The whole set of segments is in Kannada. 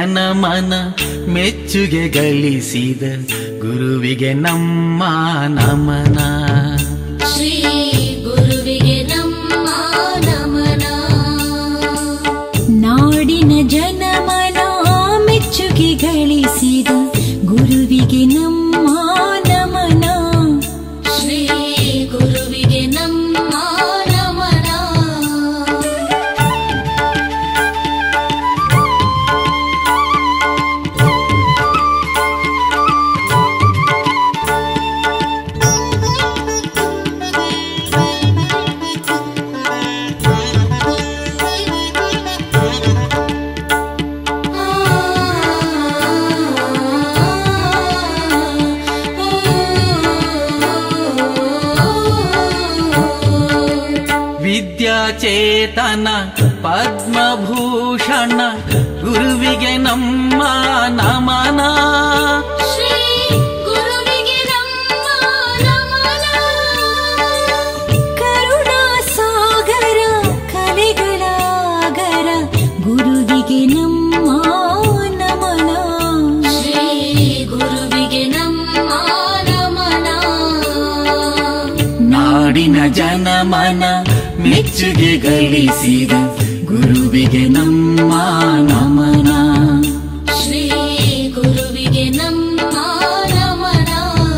ಜನಮನ ಮೆಚ್ಚುಗೆ ಗಳಿಸಿದ ಗುರುವಿಗೆ ನಮ್ಮ ನಮನ ಶ್ರೀ ಗುರುವಿಗೆ ನಮ್ಮ ನಮನ ನಾಡಿನ ಜನಮನ ಮೆಚ್ಚುಗೆ ಗಳಿಸಿದ ಗುರುವಿಗೆ ನಮ್ಮ ನಮನ ಶ್ರೀ ಗುರುವಿಗೆ ನಮ್ಮ ನಮನ ವಿದ್ಯಾಚೇತನ ಪದ್ಮಭೂಷಣ ಗುರುವಿಗೆ ನಮ್ಮ ನಮನ ಶ್ರೀ ಗುರುವಿಗೆ ನಮ್ಮ ನಮನ ಕರುಣಾ ಸಾಗರ ಕಲೆಗಳಾಗರ ಗುರುವಿಗೆ ನಮ್ಮ ನಮನ ಶ್ರೀ ಗುರುವಿಗೆ ನಮ್ಮ ನಮನ ನಾಡಿನ ಜನಮನ ಮೆಚ್ಚುಗೆ ಗಳಿಸಿದ ಗುರುವಿಗೆ ನಮ್ಮ ನಮನ ಶ್ರೀ ಗುರುವಿಗೆ ನಮ್ಮ ನಮನ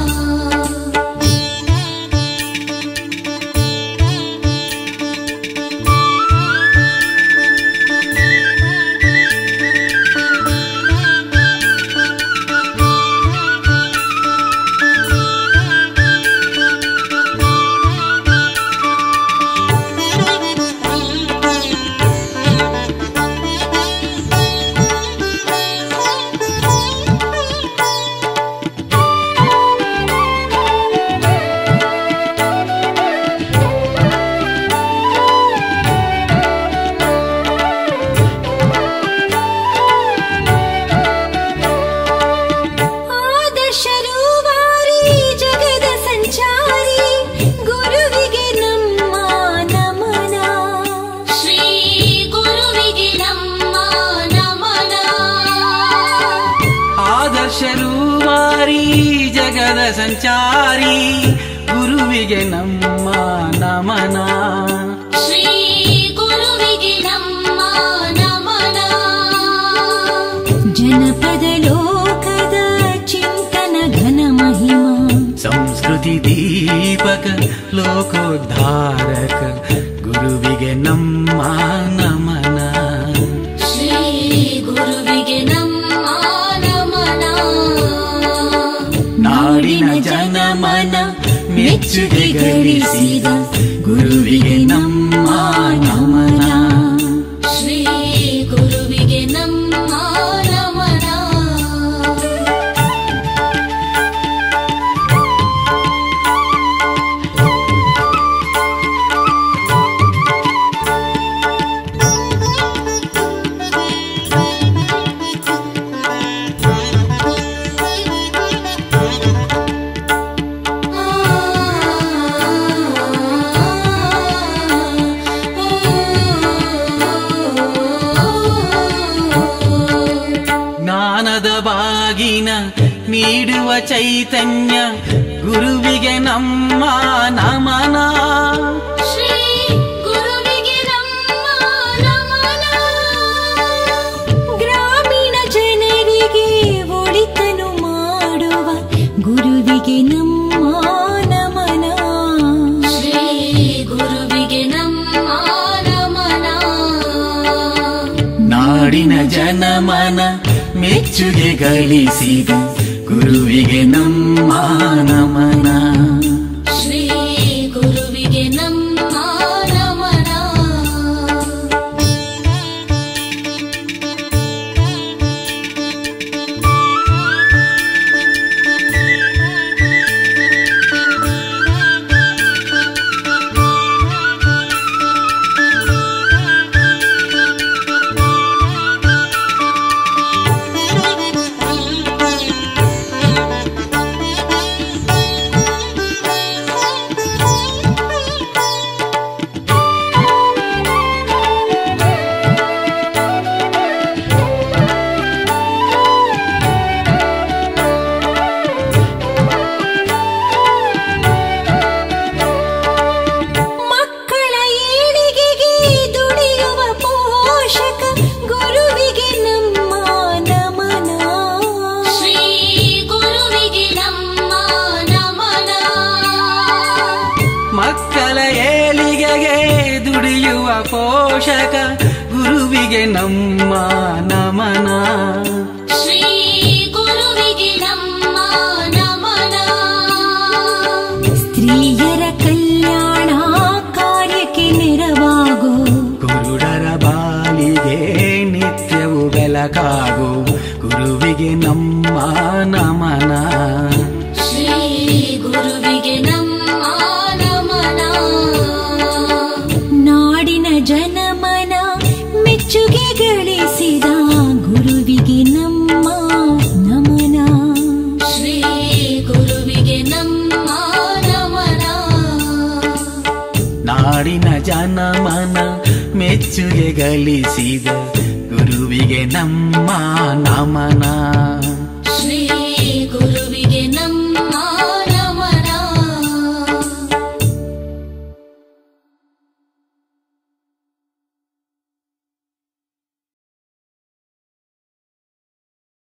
ಆದರ್ಶ ರೂವಾರಿ ಜಗದ ಸಂಚಾರಿ ಗುರುವಿಗೆ ನಮ್ಮ ನಮನ ಶ್ರೀ ಗುರುವಿಗೆ ನಮ್ಮ ನಮನ ಆದರ್ಶರೂವಾರಿ ಜಗದ ಸಂಚಾರಿ ಗುರುವಿಗೆ ನಮ್ಮ ನಮನ ಶ್ರೀ ಗುರುವಿಗೆ ನಮ್ಮ ನಮನ ಜನಪದ ಲೋಕದ ಚಿಂತನ ಘನ ಮಹಿಮಾ ಸಂಸ್ಕೃತಿ ದೀಪಕ ಲೋಕೋದ್ಧಾರಕ ಗುರುವಿಗೆ ನಮ್ಮ ನಮನ ಶ್ರೀ ಗುರುವಿಗೆ ನಮ್ಮ ನಮನ ನಾಡಿನ ಜನಮನ ಮೆಚ್ಚುಗೆ ಗಳಿಸಿದ ಗುರುವಿಗೆ ನಮ್ಮ ನಮನ ಶ್ರೀ ಗುರುವಿಗೆ ನಮ್ಮ ನಮನ ಜ್ಞಾನದ ಬಾಗಿನ ನೀಡುವ ಚೈತನ್ಯ ಗುರುವಿಗೆ ನಮ್ಮ ನಮನ ಶ್ರೀ ಗುರುವಿಗೆ ನಮ್ಮ ನಮನ ಗ್ರಾಮೀಣ ಜನರಿಗೆ ಒಳಿತನು ಮಾಡುವ ಗುರುವಿಗೆ ನಮ್ಮ ನಮನ ಶ್ರೀ ಗುರುವಿಗೆ ನಮ್ಮ ನಮನ ನಾಡಿನ ಜನಮನ ಮೆಚ್ಚುಗೆ ಗಳಿಸಿದ ಗುರುವಿಗೆ ನಮ್ಮ ನಮನ ಶ್ರೀ ಗುರುವಿಗೆ ನಮ್ಮ ನಮನ ಶ್ರೀ ಪೋಷಕ ಗುರುವಿಗೆ ನಮ್ಮ ನಮನ ಶ್ರೀ ಗುರುವಿಗೆ ನಮ್ಮ ನಮನ ಸ್ತ್ರೀಯರ ಕಲ್ಯಾಣ ಕಾರ್ಯಕ್ಕೆ ನೆರವಾಗೋ ಕುರುಡರ ಬಾಲಿಗೆ ನಿತ್ಯವು ಬೆಳಕಾಗು ಗುರುವಿಗೆ ನಮ್ಮ ನಮನ ಶ್ರೀ ಗುರುವಿಗೆ ನಮ್ಮ ನಮನ ನಾಡಿನ ಜನಮನ ಮೆಚ್ಚುಗೆ ಗಳಿಸಿದ ಗುರುವಿಗೆ ನಮ್ಮ ನಮನ ಶ್ರೀ ಗುರುವಿಗೆ ನಮ್ಮ ನಮನ ನಾಡಿನ ಜನಮನ ಮೆಚ್ಚುಗೆ ಗಳಿಸಿದ ಗುರುವಿಗೆ ನಮ್ಮ ನಮನ